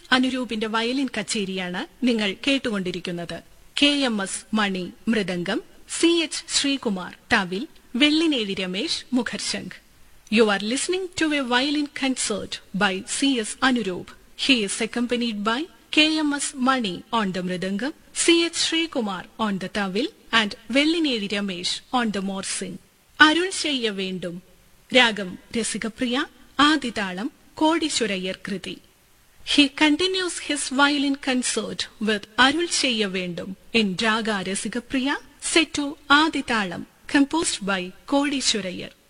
അനുരൂപിന്റെ violin കച്ചേരിയാണ് നിങ്ങൾ കേട്ടുകൊണ്ടിരിക്കുന്നത് K M S Mani mridangam C H Sreekumar thavil Vellinezhi Ramesh mukharshankh you are listening to a violin concert by C S Anuroop he is accompanied by K M S Mani on the mridangam C H Sreekumar on the thavil and Vellinezhi Ramesh on the morsing അരുൾ ചെയ്യ വേണ്ടും രാഗം രസികപ്രിയ ആദിതാളം കോടീശ്വരയ്യർ കൃതി He continues his violin concert with Arul Cheya Vendum in Raga Rasigapriya set to Aditalam composed by Kodishwarayar.